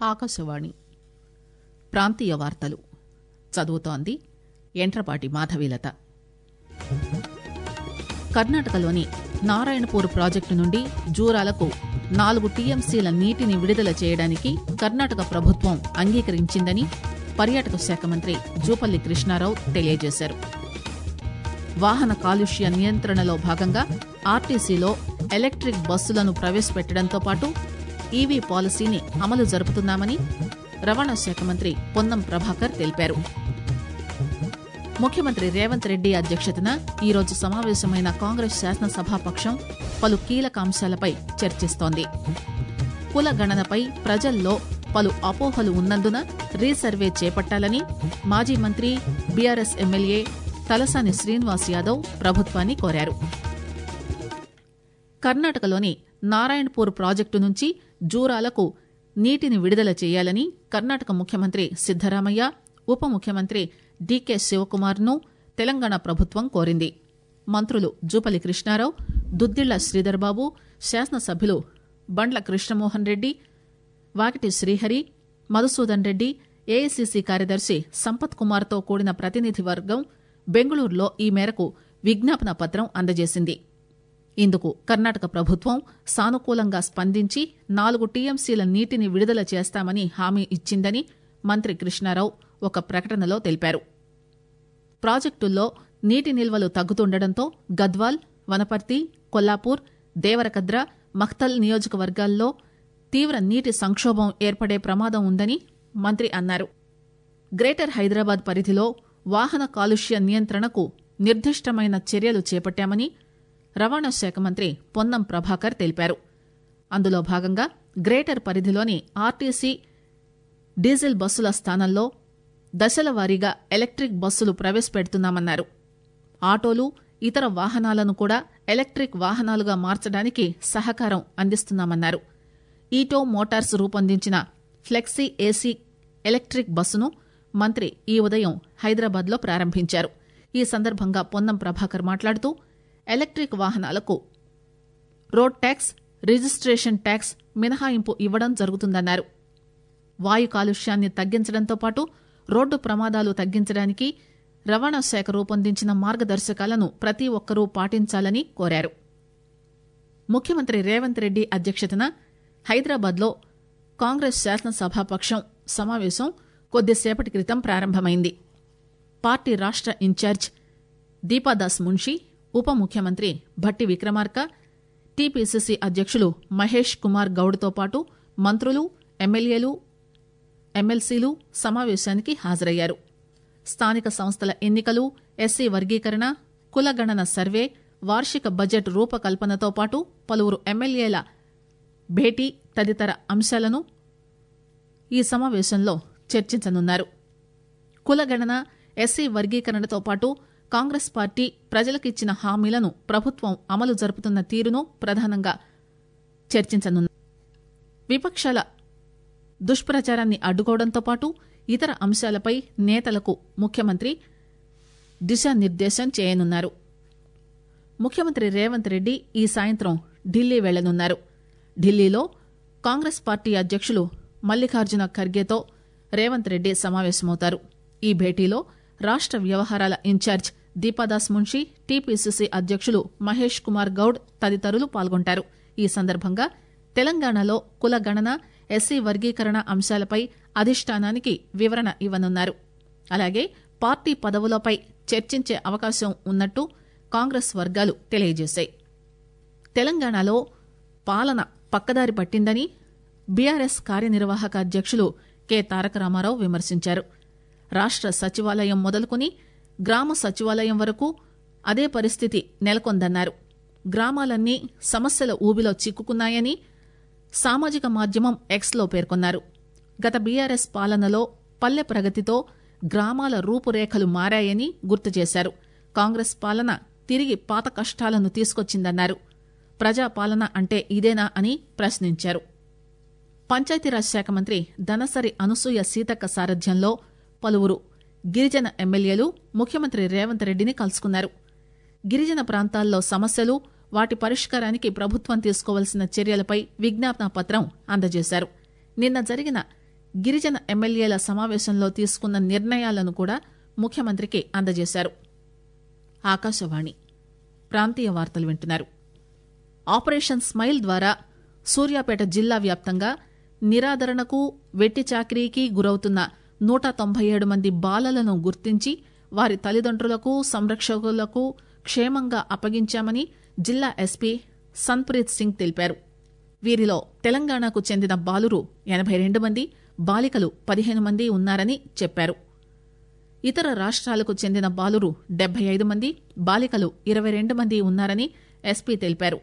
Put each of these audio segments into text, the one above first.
ఆకాశవాణి ప్రాంతీయ వార్తలు చదువుతోంది ఎంట్రపాటి మాధవీలత కర్ణాటకలోని నారాయణపూర్ ప్రాజెక్టు నుండి జూరాలకు నాలుగు టీఎంసీల నీటిని విడుదల చేయడానికి కర్ణాటక ప్రభుత్వం అంగీకరించిందని పర్యాటక శాఖ మంత్రి జూపల్లి కృష్ణారావు తెలియజేశారు వాహన కాలుష్య నియంత్రణలో భాగంగా ఆర్టీసీలో ఎలక్ట్రిక్ బస్సులను ప్రవేశపెట్టడంతో పాటు ఈవీ పాలసీని అమలు జరుపుతున్నామని రవాణా శాఖ మంత్రి పొన్నం ప్రభాకర్ తెలిపారు ముఖ్యమంత్రి రేవంత్ రెడ్డి అధ్యక్షతన ఈరోజు సమావేశమైన కాంగ్రెస్ శాసనసభాపక్షం పలు కీలక అంశాలపై చర్చిస్తోంది కుల గణనపై ప్రజల్లో పలు అపోహలు ఉన్నందున రీసర్వే చేపట్టాలని మాజీ మంత్రి బీఆర్ఎస్ ఎమ్మెల్యే తలసాని శ్రీనివాస్ యాదవ్ ప్రభుత్వాన్ని కోరారు కర్ణాటకలోని నారాయణపూర్ ప్రాజెక్టు నుంచి జూరాలకు నీటిని విడుదల చేయాలని కర్ణాటక ముఖ్యమంత్రి సిద్దరామయ్య ఉప ముఖ్యమంత్రి డీకే శివకుమార్ ను తెలంగాణ ప్రభుత్వం కోరింది మంత్రులు జూపల్లి కృష్ణారావు దుద్దిళ్ల శ్రీధర్బాబు శాసనసభ్యులు బండ్ల కృష్ణమోహన్ రెడ్డి వాకిటి శ్రీహరి మధుసూదన్ రెడ్డి ఏఐసిసి కార్యదర్శి సంపత్ కుమార్తో కూడిన ప్రతినిధి వర్గం బెంగళూరులో ఈ మేరకు విజ్ఞాపన పత్రం అందజేసింది ఇందుకు కర్ణాటక ప్రభుత్వం సానుకూలంగా స్పందించి నాలుగు టీఎంసీల నీటిని విడుదల చేస్తామని హామీ ఇచ్చిందని మంత్రి కృష్ణారావు ఒక ప్రకటనలో తెలిపారు ప్రాజెక్టుల్లో నీటి నిల్వలు తగ్గుతుండటంతో గద్వాల్ వనపర్తి కొల్లాపూర్ దేవరకద్ర మఖ్తల్ నియోజకవర్గాల్లో తీవ్ర నీటి సంక్షోభం ఏర్పడే ప్రమాదం ఉందని మంత్రి అన్నారు గ్రేటర్ హైదరాబాద్ పరిధిలో వాహన కాలుష్య నియంత్రణకు నిర్దిష్టమైన చర్యలు చేపట్టామని రవాణా శాఖ మంత్రి పొన్నం ప్రభాకర్ తెలిపారు అందులో భాగంగా గ్రేటర్ పరిధిలోని ఆర్టీసీ డీజిల్ బస్సుల స్థానంలో దశల వారీగా ఎలక్ట్రిక్ బస్సులు ప్రవేశపెడుతున్నామన్నారు ఆటోలు ఇతర వాహనాలను కూడా ఎలక్ట్రిక్ వాహనాలుగా మార్చడానికి సహకారం అందిస్తున్నామన్నారు ఈటో మోటార్స్ రూపొందించిన ఫ్లెక్సీ ఏసీ ఎలక్ట్రిక్ బస్సును మంత్రి ఈ ఉదయం హైదరాబాద్లో ప్రారంభించారు ఈ సందర్భంగా పొన్నం ప్రభాకర్ మాట్లాడుతూ ఎలక్ట్రిక్ వాహనాలకు రోడ్ ట్యాక్స్ రిజిస్ట్రేషన్ ట్యాక్స్ మినహాయింపు ఇవ్వడం జరుగుతుందన్నారు వాయు కాలుష్యాన్ని తగ్గించడంతో పాటు రోడ్డు ప్రమాదాలు తగ్గించడానికి రవాణా శాఖ రూపొందించిన మార్గదర్శకాలను ప్రతి ఒక్కరూ పాటించాలని కోరారు ముఖ్యమంత్రి రేవంత్ రెడ్డి అధ్యక్షతన హైదరాబాద్లో కాంగ్రెస్ శాసనసభాపక్షం సమావేశం కొద్దిసేపటి క్రితం ప్రారంభమైంది పార్టీ రాష్ట ఇన్ఛార్జ్ దీపాదాస్ మున్షి ఉప ముఖ్యమంత్రి భట్టి విక్రమార్క టీపీసీసీ అధ్యక్షులు మహేష్ కుమార్ గౌడ్తో పాటు మంత్రులు ఎమ్మెల్యేలు ఎమ్మెల్సీలు సమావేశానికి హాజరయ్యారు స్థానిక సంస్థల ఎన్నికలు ఎస్సీ వర్గీకరణ కులగణన సర్వే వార్షిక బడ్జెట్ రూపకల్పనతో పాటు పలువురు ఎమ్మెల్యేల భేటీ తదితర అంశాలను ఈ సమావేశంలో చర్చించనున్నారు కులగణన ఎస్సీ వర్గీకరణతో పాటు కాంగ్రెస్ పార్టీ ప్రజలకిచ్చిన హామీలను ప్రభుత్వం అమలు జరుపుతున్న తీరును ప్రధానంగా చర్చించనున్నారు విపక్షాల దుష్ప్రచారాన్ని అడ్డుకోవడంతో పాటు ఇతర అంశాలపై నేతలకు ముఖ్యమంత్రి దిశానిర్దేశం చేయనున్నారు ముఖ్యమంత్రి రేవంత్ రెడ్డి ఈ సాయంత్రం ఢిల్లీ వెళ్లనున్నారు ఢిల్లీలో కాంగ్రెస్ పార్టీ అధ్యక్షులు మల్లికార్జున ఖర్గేతో రేవంత్ రెడ్డి సమావేశమవుతారు ఈ భేటీలో రాష్ట వ్యవహారాల ఇన్ఛార్జ్ దీపాదాస్ మున్షి టీపీసీసీ అధ్యక్షులు మహేష్ కుమార్ గౌడ్ తదితరులు పాల్గొంటారు ఈ సందర్భంగా తెలంగాణలో కుల గణన ఎస్సీ వర్గీకరణ అంశాలపై అధిష్టానానికి వివరణ ఇవ్వనున్నారు అలాగే పార్టీ పదవులపై చర్చించే అవకాశం ఉన్నట్టు కాంగ్రెస్ వర్గాలు తెలియజేశాయి తెలంగాణలో పాలన పక్కదారి పట్టిందని బీఆర్ఎస్ కార్యనిర్వాహక అధ్యక్షులు కె తారక రామారావు విమర్శించారు రాష్ట సచివాలయం మొదలుకొని గ్రామ సచివాలయం వరకు అదే పరిస్థితి నెలకొందన్నారు గ్రామాలన్నీ సమస్యల ఊబిలో చిక్కుకున్నాయని సామాజిక మాధ్యమం ఎక్స్లో పేర్కొన్నారు గత బీఆర్ఎస్ పాలనలో పల్లె ప్రగతితో గ్రామాల రూపురేఖలు మారాయని గుర్తు చేశారు కాంగ్రెస్ పాలన తిరిగి పాత కష్టాలను తీసుకొచ్చిందన్నారు ప్రజాపాలన అంటే ఇదేనా అని ప్రశ్నించారు పంచాయతీరాజ్ శాఖ మంత్రి దనసరి అనసూయ సీతక్క సారథ్యంలో పలువురు గిరిజన ఎమ్మెల్యేలు ముఖ్యమంత్రి రేవంత్ రెడ్డిని కలుసుకున్నారు గిరిజన ప్రాంతాల్లో సమస్యలు వాటి పరిష్కారానికి ప్రభుత్వం తీసుకోవాల్సిన చర్యలపై విజ్ఞాపన పత్రం అందజేశారు నిన్న జరిగిన గిరిజన ఎమ్మెల్యేల సమావేశంలో తీసుకున్న నిర్ణయాలను కూడా ముఖ్యమంత్రికి అందజేశారు ఆకాశవాణి ప్రాంతీయ వార్తలు వింటున్నారు ఆపరేషన్ స్మైల్ ద్వారా సూర్యాపేట జిల్లా వ్యాప్తంగా నిరాదరణకు వెట్టి చాకరీకి గురవుతున్న నూట తొంభై ఏడు మంది బాలలను గుర్తించి వారి తల్లిదండ్రులకు సంరక్షకులకు క్షేమంగా అప్పగించామని జిల్లా ఎస్పీ సన్ప్రీత్ సింగ్ తెలిపారు వీరిలో తెలంగాణకు చెందిన బాలురు ఎనభై రెండు మంది బాలికలు పదిహేను మంది ఉన్నారని చెప్పారు ఇతర రాష్ట్రాలకు చెందిన బాలురు డెబ్బై ఐదు మంది బాలికలు ఇరవై రెండు మంది ఉన్నారని ఎస్పీ తెలిపారు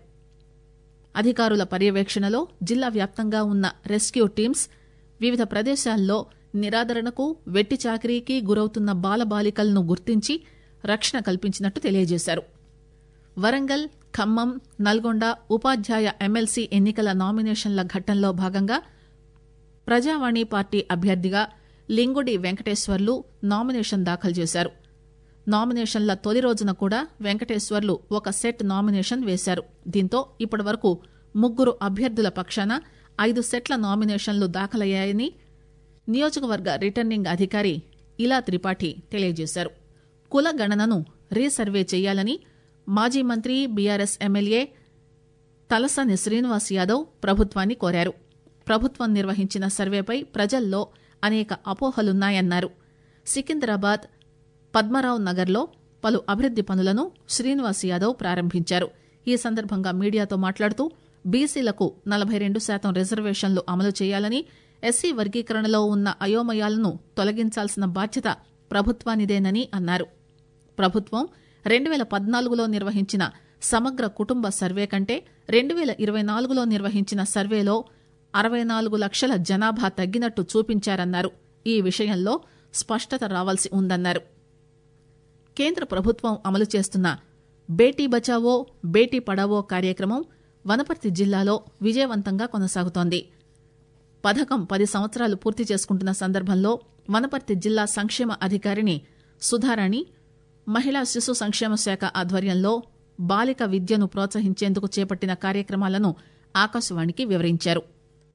అధికారుల పర్యవేక్షణలో జిల్లా వ్యాప్తంగా ఉన్న రెస్క్యూ టీమ్స్ వివిధ ప్రదేశాల్లో నిరాదరణకు వెట్టి చాకరీకి గురవుతున్న బాలబాలికలను గుర్తించి రక్షణ కల్పించినట్టు తెలియజేశారు వరంగల్ ఖమ్మం నల్గొండ ఉపాధ్యాయ ఎమ్మెల్సీ ఎన్నికల నామినేషన్ల ఘట్టంలో భాగంగా ప్రజావాణి పార్టీ అభ్యర్థిగా లింగుడి వెంకటేశ్వర్లు నామినేషన్ దాఖలు చేశారు నామినేషన్ల తొలి రోజున కూడా వెంకటేశ్వర్లు ఒక సెట్ నామినేషన్ వేశారు దీంతో ఇప్పటి వరకు ముగ్గురు అభ్యర్థుల పక్షాన ఐదు సెట్ల నామినేషన్లు దాఖలయ్యాయని నియోజకవర్గ రిటర్నింగ్ అధికారి ఇలా త్రిపాఠి తెలియజేశారు కుల గణనను రీసర్వే చేయాలని మాజీ మంత్రి బీఆర్ఎస్ ఎమ్మెల్యే తలసాని శ్రీనివాస్ యాదవ్ ప్రభుత్వాన్ని కోరారు ప్రభుత్వం నిర్వహించిన సర్వేపై ప్రజల్లో అనేక అపోహలున్నాయన్నారు సికింద్రాబాద్ పద్మరావు నగర్లో పలు అభివృద్ది పనులను శ్రీనివాస్ యాదవ్ ప్రారంభించారు ఈ సందర్భంగా మీడియాతో మాట్లాడుతూ బీసీలకు నలభై రెండు శాతం రిజర్వేషన్లు అమలు చేయాలని ఎస్సీ వర్గీకరణలో ఉన్న అయోమయాలను తొలగించాల్సిన బాధ్యత ప్రభుత్వానిదేనని అన్నారు ప్రభుత్వం రెండు వేల పద్నాలుగులో నిర్వహించిన సమగ్ర కుటుంబ సర్వే కంటే రెండు వేల ఇరవై నాలుగులో నిర్వహించిన సర్వేలో అరవై నాలుగు లక్షల జనాభా తగ్గినట్టు చూపించారన్నారు ఈ విషయంలో స్పష్టత రావాల్సి ఉందన్నారు కేంద్ర ప్రభుత్వం అమలు చేస్తున్న బేటీ బచావో బేటీ పడావో కార్యక్రమం వనపర్తి జిల్లాలో విజయవంతంగా కొనసాగుతోంది పథకం పది సంవత్సరాలు పూర్తి చేసుకుంటున్న సందర్భంలో వనపర్తి జిల్లా సంక్షేమ అధికారిని సుధారాణి మహిళా శిశు సంక్షేమ శాఖ ఆధ్వర్యంలో బాలిక విద్యను ప్రోత్సహించేందుకు చేపట్టిన కార్యక్రమాలను ఆకాశవాణికి వివరించారు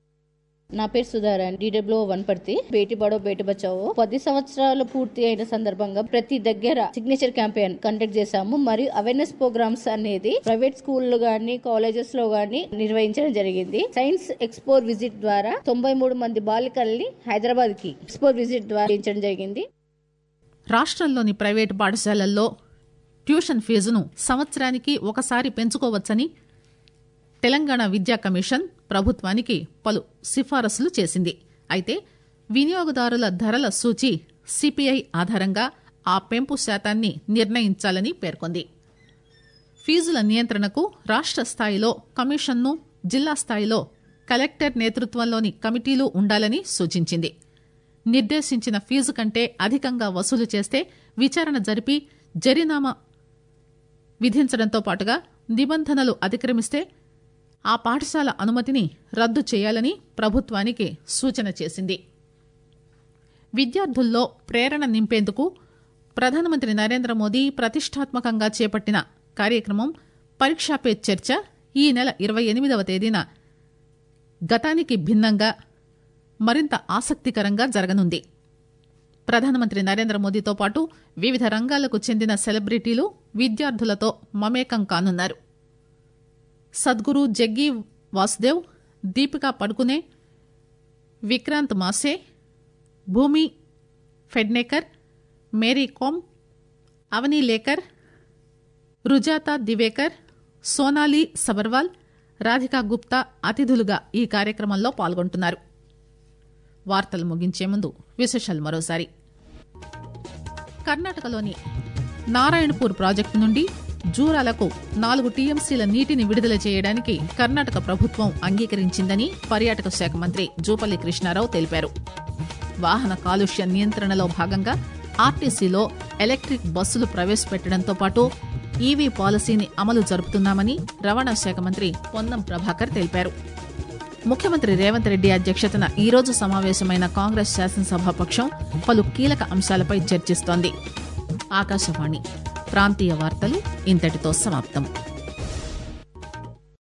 నా పేరు సుధారాణి డీడబ్ల్యూ వనపర్తి బేటీ బడో బేటీ బచావో పది సంవత్సరాలు పూర్తి అయిన సందర్భంగా ప్రతి దగ్గర సిగ్నేచర్ క్యాంపెయిన్ కండక్ట్ చేశాము మరియు అవేర్నెస్ ప్రోగ్రామ్స్ అనేది ప్రైవేట్ స్కూల్లో గానీ కాలేజెస్ లో గానీ నిర్వహించడం జరిగింది సైన్స్ ఎక్స్పోర్ విజిట్ ద్వారా తొంభై మూడు మంది బాలికల్ని హైదరాబాద్ కి ఎక్స్పోర్ విజిట్ ద్వారా చేయించడం జరిగింది రాష్ట్రంలోని ప్రైవేటు పాఠశాలల్లో ట్యూషన్ ఫీజును సంవత్సరానికి ఒకసారి పెంచుకోవచ్చని తెలంగాణ విద్యా కమిషన్ ప్రభుత్వానికి పలు సిఫారసులు చేసింది అయితే వినియోగదారుల ధరల సూచి సిపిఐ ఆధారంగా ఆ పెంపు శాతాన్ని నిర్ణయించాలని పేర్కొంది ఫీజుల నియంత్రణకు రాష్ట్ర స్థాయిలో కమిషన్ను జిల్లా స్థాయిలో కలెక్టర్ నేతృత్వంలోని కమిటీలు ఉండాలని సూచించింది నిర్దేశించిన ఫీజు కంటే అధికంగా వసూలు చేస్తే విచారణ జరిపి జరినామా విధించడంతో పాటుగా నిబంధనలు అతిక్రమిస్తే ఆ పాఠశాల అనుమతిని రద్దు చేయాలని ప్రభుత్వానికి సూచన చేసింది విద్యార్థుల్లో ప్రేరణ నింపేందుకు ప్రధానమంత్రి నరేంద్ర మోదీ ప్రతిష్టాత్మకంగా చేపట్టిన కార్యక్రమం పరీక్షా పే చర్చ ఈ నెల ఇరవై ఎనిమిదవ తేదీన గతానికి భిన్నంగా మరింత ఆసక్తికరంగా జరగనుంది ప్రధానమంత్రి నరేంద్ర మోదీతో పాటు వివిధ రంగాలకు చెందిన సెలబ్రిటీలు విద్యార్థులతో మమేకం కానున్నారు సద్గురు జగ్గి వాసుదేవ్ దీపికా పడుకునే విక్రాంత్ మాసే భూమి ఫెడ్నేకర్ మేరీ కోమ్ అవనీ లేకర్ రుజాతా దివేకర్ సోనాలి సబర్వాల్ రాధికా గుప్తా అతిథులుగా ఈ కార్యక్రమంలో పాల్గొంటున్నారు వార్తలు ముగించే ముందు విశేషాలు మరోసారి కర్ణాటకలోని నారాయణపూర్ ప్రాజెక్టు నుండి జూరాలకు నాలుగు టీఎంసీల నీటిని విడుదల చేయడానికి కర్ణాటక ప్రభుత్వం అంగీకరించిందని పర్యాటక శాఖ మంత్రి జూపల్లి కృష్ణారావు తెలిపారు వాహన కాలుష్య నియంత్రణలో భాగంగా ఆర్టీసీలో ఎలక్ట్రిక్ బస్సులు ప్రవేశపెట్టడంతో పాటు ఈవీ పాలసీని అమలు జరుపుతున్నామని రవాణా శాఖ మంత్రి పొన్నం ప్రభాకర్ తెలిపారు ముఖ్యమంత్రి రేవంత్ రెడ్డి అధ్యక్షతన ఈ రోజు సమావేశమైన కాంగ్రెస్ శాసనసభాపక్షం పలు కీలక అంశాలపై చర్చిస్తోంది ఆకాశవాణి ప్రాంతీయ వార్తలు ఇంతటితో సమాప్తం